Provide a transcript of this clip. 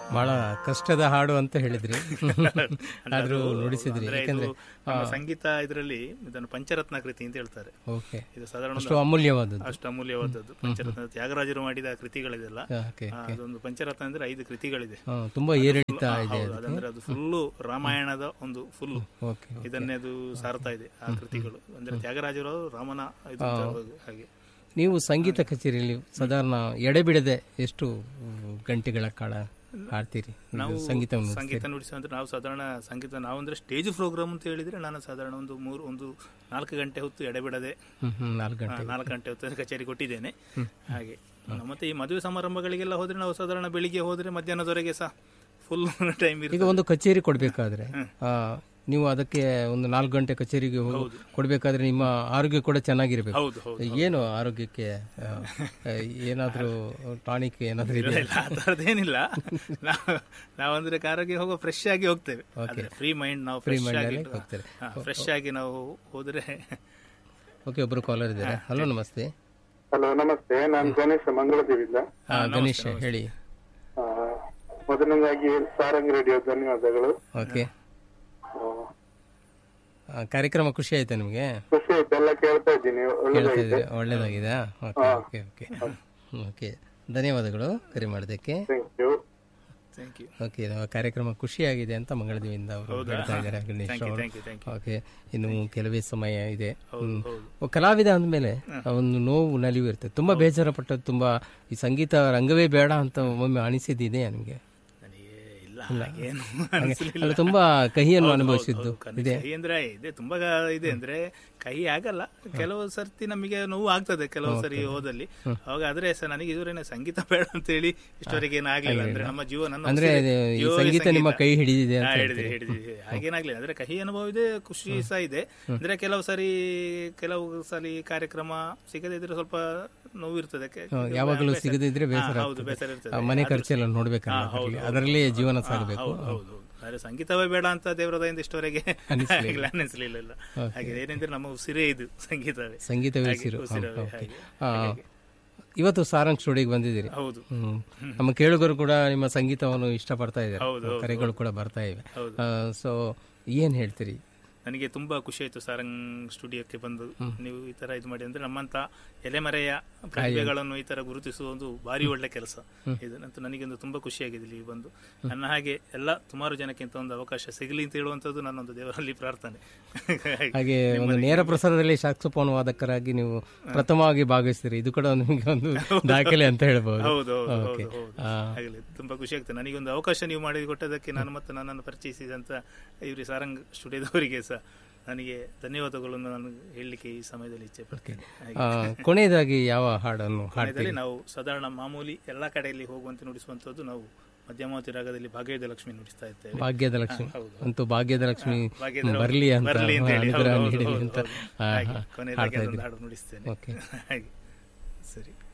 ಬಹಳ ಕಷ್ಟದ ಹಾಡು ಅಂತ ಹೇಳಿದ್ರಿ ಆದ್ರೂ ನುಡಿಸಿದ್ರಿ ಅಂದ್ರೆ ಇದು ಯಾಕಂದ್ರೆ ನಮ್ಮ ಸಂಗೀತ ಇದರಲ್ಲಿ ಇದನ್ನು ಪಂಚರತ್ನ ಕೃತಿ ಅಂತ ಹೇಳ್ತಾರೆ ಓಕೆ ಇದು ಸಾಧಾರಣ ಅಷ್ಟು ಅಮೂಲ್ಯವಾದದ್ದು ಅಷ್ಟು ಅಮೂಲ್ಯವಾದದ್ದು ಪಂಚರತ್ನ ತ್ಯಾಗರಾಜರು ಮಾಡಿದ ಕೃತಿಗಳಿದೆಲ್ಲ ಓಕೆ ಆ, ಅದೊಂದು ಪಂಚರತ್ನ ಅಂದ್ರೆ ಐದು ಕೃತಿಗಳಿದೆ ಹಾ, ತುಂಬಾ ಏರಿಳಿತ ಇದೆ ಹೌದು, ಅದಂದ್ರೆ ಅದು ಫುಲ್ಲು ರಾಮಾಯಣದ ಒಂದು ಫುಲ್ ಓಕೆ ಇದನ್ನೇ ಅದು ಸಾರ್ತಾ ಇದೆ ಆ ಕೃತಿಗಳು ಅಂದ್ರೆ ತ್ಯಾಗರಾಜರು ರಾಮನ ಇದು ಹಾಗೆ ನೀವು ಸಂಗೀತ ಕಚೇರಿಯಲ್ಲಿ ಸಾಧಾರಣ ಎಡೆಬಿಡದೆ ಎಷ್ಟು ಗಂಟೆಗಳ ಕಾಲ ಹಾಡ್ತೀರಿ ಇದು ನಾವು ಸಂಗೀತವನ್ನು ಸಂಗೀತ ನುಡಿಸುವಂದ್ರೆ ನಾವು ಸಾಧಾರಣ ಸಂಗೀತ ನಾವು ಅಂದ್ರೆ ಸ್ಟೇಜ್ ಪ್ರೋಗ್ರಾಮ್ ಅಂತ ಹೇಳಿದ್ರೆ ನಾನು ಸಾಧಾರಣ ಒಂದು ಮೂರು ಒಂದು ನಾಲ್ಕು ಗಂಟೆ ಹೊತ್ತು ಎಡೆಬಿಡದೆ ಹ್ಮ್ ಹ್ಮ್ ನಾಲ್ಕು ಆ, ಗಂಟೆ ನಾಲ್ಕು ಗಂಟೆ ಹೊತ್ತು ಕಚೇರಿ ಕೊಟ್ಟಿದ್ದೇನೆ ಹಾಗೆ ಮತ್ತೆ ಈ ಮದುವೆ ಸಮಾರಂಭಗಳಿಗೆಲ್ಲ ಹೋದ್ರೆ ನಾವು ಸಾಧಾರಣ ಬೆಳಿಗ್ಗೆ ಹೋದ್ರೆ ಮಧ್ಯಾಹ್ನದವರೆಗೆ ಸಹ ಫುಲ್ ಟೈಮ್ ಈಗ ಇರ್ತದೆ ಒಂದು ಕಚೇರಿ ಕೊಡ್ಬೇಕಾದ್ರೆ ಆ, ನೀವು ಅದಕ್ಕೆ ಒಂದು ನಾಲ್ಕು ಗಂಟೆ ಕಚೇರಿಗೆ ಹೋಗಿ ಕೊಡ್ಬೇಕಾದ್ರೆ ನಿಮ್ಮ ಆರೋಗ್ಯ ಕೂಡ ಚೆನ್ನಾಗಿರ್ಬೇಕು ಹೌದು ಹೌದು ಏನು ಆರೋಗ್ಯಕ್ಕೆ ಆ, ಆ, ಏನಾದ್ರೂ ಟಾನಿಕ್ ಏನಾದ್ರೂ ಇದೆ ಇಲ್ಲ ಆ ಥರದ್ದೇನಿಲ್ಲ ನಾವು ನಾವಂದ್ರೆ ಕಾರಿಗೆ ಹೋಗೋ ಫ್ರೆಶ್ ಆಗಿ ಹೋಗ್ತೇವೆ ಅಂದ್ರೆ ಫ್ರೀ ಮೈಂಡ್ ನಾವು ಫ್ರೆಶ್ ಆಗಿ ಹೋಗ್ತಾರೆ ಫ್ರೆಶ್ ಆಗಿ ನಾವು ಹೋದ್ರೆ ಓಕೆ ಒಬ್ರು ಕಾಲರ್ ಇದ್ದಾರೆ ಹಲೋ ನಮಸ್ತೆ ಹಲೋ ನಮಸ್ತೆ ನಾನು ಗಣೇಶ ಮಂಗಳದೇವಿಂದ ಆ, ಗಣೇಶ್ ಹೇಳಿ ಆ, ಮೊದಲನೇದಾಗಿ ಸಾರಂಗ್ ರೇಡಿಯೋ ಧನ್ಯವಾದಗಳು ಓಕೆ ಆ, ಆ, ಕಾರ್ಯಕ್ರಮ ಖುಷಿ ಆಯ್ತಾ ನಿಮಗೆ ಖುಷಿ ಆಯ್ತು ಎಲ್ಲ ಕೇಳ್ತಾ ಇದ್ದೀನಿ ಕೇಳ್ತಾ ಒಳ್ಳೆದಾಗಿದೆ ಇದ್ದೀರಾ ಒಳ್ಳೇದಾಗಿದೆ ಓಕೆ ಓಕೆ ಓಕೆ ಓಕೆ ಧನ್ಯವಾದಗಳು ಕರೆ ಮಾಡೋದಕ್ಕೆ thank you thank you okay ನಾವು ಕಾರ್ಯಕ್ರಮ ಖುಷಿಯಾಗಿದೆ ಅಂತ ಮಂಗಳದೇವಿಯಿಂದ ಅವರು ಹೇಳ್ತಾ ಇದ್ದಾರೆ ಗಣೇಶ್ ಅವರು thank you thank you okay ಇನ್ನು ಕೆಲವೇ ಸಮಯ ಇದೆ ಹ್ಮ್. ಹೌದು ಒಬ್ಬ ಕಲಾವಿದ ಅಂದಮೇಲೆ ಒಂದು ನೋವು ನಲಿವು ಇರ್ತದೆ ತುಂಬಾ ಬೇಜಾರ ಪಟ್ಟದ್ದು ತುಂಬಾ ಈ ಸಂಗೀತ ರಂಗವೇ ಬೇಡ ಅಂತ ಒಮ್ಮೆ ಅನಿಸಿದ್ದಿದೆ ನನಗೆ ನನಗೆ ಇಲ್ಲ ಹಾಗೇನು ಅನಿಸ್ಲಿಲ್ಲ ಅಲ್ಲ ತುಂಬಾ ಕಹಿಯನ್ನು ಅನುಭವಿಸಿದ್ದು ಇದೆ ಕಹಿ ಅಂದ್ರೆ ಇದೆ ತುಂಬಾ ಗ- ಇದೆ ಅಂದ್ರೆ ಕಹಿ ಆಗಲ್ಲ ಕೆಲವು ಸರ್ತಿ ನಮಗೆ ನೋವು ಆಗ್ತದೆ ಕೆಲವು ಸರಿ ಹೋದಲ್ಲಿ ಅವಾಗ ಆದ್ರೆ ಸರ್ ನನಗೆ ಇದುವರೆನೆ ಸಂಗೀತ ಬೇಡ ಅಂತ ಹೇಳಿ ಇಷ್ಟವರೆಗೆ ಏನು ಆಗ್ಲಿಲ್ಲ ಅಂದ್ರೆ ನಮ್ಮ ಜೀವ ನನ್ನ ಅಂದ್ರೆ ಉಸಿರೇ- ಇದು ಈ ಜೀವವೇ ಸಂಗೀತ ನಿಮ್ಮ ಕೈ ಹಿಡಿದಿದೆ ಅಂತ ಹಾ, ಹಿಡಿದಿದೆ ಹಿಡಿದಿದೆ ಹಾಗೇನಾಗ್ಲಿಲ್ಲ ಅಂದ್ರೆ ಕಹಿ ಅನುಭವ ಇದೆ ಖುಷಿ ಸಹ ಇದೆ ಅಂದ್ರೆ ಕೆಲವು ಸರಿ ಕೆಲವು ಸರಿ ಕಾರ್ಯಕ್ರಮ ಸಿಗದೇ ಇದ್ರೆ ಸ್ವಲ್ಪ ನೋವು ಇರ್ತದೆ ಕೆ- ಯಾವಾಗಲೂ ಬೇಸರ- ಸಿಗದಿದ್ರೆ ಬೇಸರ ಹಾ, ಹೌದು ಆಗ್ತದೆ. ಬೇಸರ ಇರ್ತದೆ ಆ, ಮನೆ ಖರ್ಚೆಲ್ಲ ನೋಡ್ಬೇಕಲ್ಲ ಅದರಲ್ಲಿ ಅದರಲ್ಲೇ ಜೀವನ ಸಾಗಬೇಕು ಹೌದು ಹೌದು ಹೌದು. ಆದ್ರೆ ಸಂಗೀತವೇ ಬೇಡ ಅಂತ ದೇವರ ದಯಿಂದ ಇಷ್ಟವರೆಗೆ ಅನಿಸ್ಲಿಲ್ಲ. ಅನಿಸ್ಲಿಲ್ಲ ಇಲ್ಲ ಹಾಗೆ ಏನಂದ್ರೆ ನಮ್ಮ ಉಸಿರೇ ಇದು ಸಂಗೀತವೇ ಸಂಗೀತವೇ ಹಾಗೆ ಉಸಿರು ಉಸಿರವೇ ಹೌದು, ಹಾಗೆ. ಆ, ಇವತ್ತು ಸಾರಂಗ್ ಸ್ಟುಡಿಯೋಗೆ ಬಂದಿದ್ದೀರಿ ಹೌದು ಹ್ಮ್. ನಮ್ಮ ಕೇಳುಗರು ಕೂಡ ನಿಮ್ಮ ಸಂಗೀತವನ್ನು ಇಷ್ಟಪಡ್ತಾ ಹೌದು, ಇದ್ದಾರೆ ಕರೆಗಳು ಕೂಡ ಬರ್ತಾ ಇವೆ ಹೌದು. ಸೊ ಏನ್ ಹೇಳ್ತೀರಿ ನನಗೆ ತುಂಬಾ ಖುಷಿ ಆಯ್ತು ಸಾರಂಗ್ ಸ್ಟುಡಿಯೋಕ್ಕೆ ಬಂದು ನೀವು ಈ ತರ ಇದು ಮಾಡಿ ಅಂದ್ರೆ ನಮ್ಮಂತ ಎಲೆಮರೆಯ ಪ್ರತಿಭೆಗಳನ್ನು ಈ ತರ ಗುರುತಿಸುವ ಒಂದು ಭಾರಿ ಒಳ್ಳೆ ಕೆಲಸ ಇದು ನಂತರ ನನಗೊಂದು ತುಂಬಾ ಖುಷಿಯಾಗಿದೆ ಇಲ್ಲಿ ಬಂದು ನನ್ನ ಹಾಗೆ ಎಲ್ಲ ಸುಮಾರು ಜನಕ್ಕಿಂತ ಒಂದು ಅವಕಾಶ ಸಿಗಲಿ ಅಂತ ಹೇಳುವಂತದ್ದು ನನ್ನೊಂದು ದೇವರಲ್ಲಿ ಪ್ರಾರ್ಥನೆ ಹಾಗೆ ಒಂದು ನೇರ ಪ್ರಸಾರದಲ್ಲಿ ಸಾಕ್ಸೋಫೋನ್ ವಾದಕರಾಗಿ ನೀವು ಪ್ರಥಮವಾಗಿ ಭಾಗವಹಿಸ್ತೀರಿ ಇದು ಕೂಡ ನಿಮಗೆ ಒಂದು ದಾಖಲೆ ಅಂತ ಹೇಳ್ಬೋದು ಹೌದು ಹೌದು ಓಕೆ ಹೌದು ಹೌದು ಆಗಲಿ ತುಂಬಾ ಖುಷಿ ಆಗ್ತದೆ ನನಗೊಂದು ಅವಕಾಶ ನೀವು ಮಾಡಿ ಕೊಟ್ಟದಕ್ಕೆ ನಾನು ಮತ್ತು ನನ್ನನ್ನು ಪರಿಚಯಿಸಿದಂತ ಇವ್ರಿ ಸಾರಂಗ್ ಸ್ಟುಡಿಯೋದವರಿಗೆ ಸಹ ನನಗೆ ಧನ್ಯವಾದಗಳನ್ನು ನಾನು ಹೇಳಲಿಕ್ಕೆ ಈ ಸಮಯದಲ್ಲಿ ಇಚ್ಛೆ ಪಡ್ತೇನೆ ಹಾಗೆ. ಆ, ಕೊನೆಯದಾಗಿ ಯಾವ ಹಾಡನ್ನು ಹಾಡ್ತೀರಿ ಸಮಯದಲ್ಲಿ ನಾವು ಸಾಧಾರಣ ಮಾಮೂಲಿ ಎಲ್ಲಾ ಕಡೆಯಲ್ಲಿ ಹೋಗುವಂತೆ ನುಡಿಸುವಂತದ್ದು ನಾವು ಮಧ್ಯಮಾವತಿ ರಾಗದಲ್ಲಿ ಭಾಗ್ಯದ ಲಕ್ಷ್ಮಿ ನುಡಿಸ್ತಾ ಇದ್ದೇವೆ ಭಾಗ್ಯದ ಲಕ್ಷ್ಮಿ ಹೌದು. ಅಂತೂ ಭಾಗ್ಯದ ಲಕ್ಷ್ಮಿ ಭಾಗ್ಯದ ಬರ್ಲಿ ಅಂತ ಬರ್ಲಿ ಅಂತ ಹೇಳಿ ಅನುಗ್ರಹ ಹೌದು, ಹೌದು, ನೀಡಲಿ ಹೌದು, ಅಂತ ಹೌದು. ಆ, ಹಾಗೆ ಹಾ, ಕೊನೆಯದಾಗಿ ಹಾಡ್ತಾ ಅದೊಂದು ಇದ್ದೀರಿ ಹಾಡು ನುಡಿಸ್ತೇನೆ ಓಕೆ ಹಾಗೆ ಸರಿ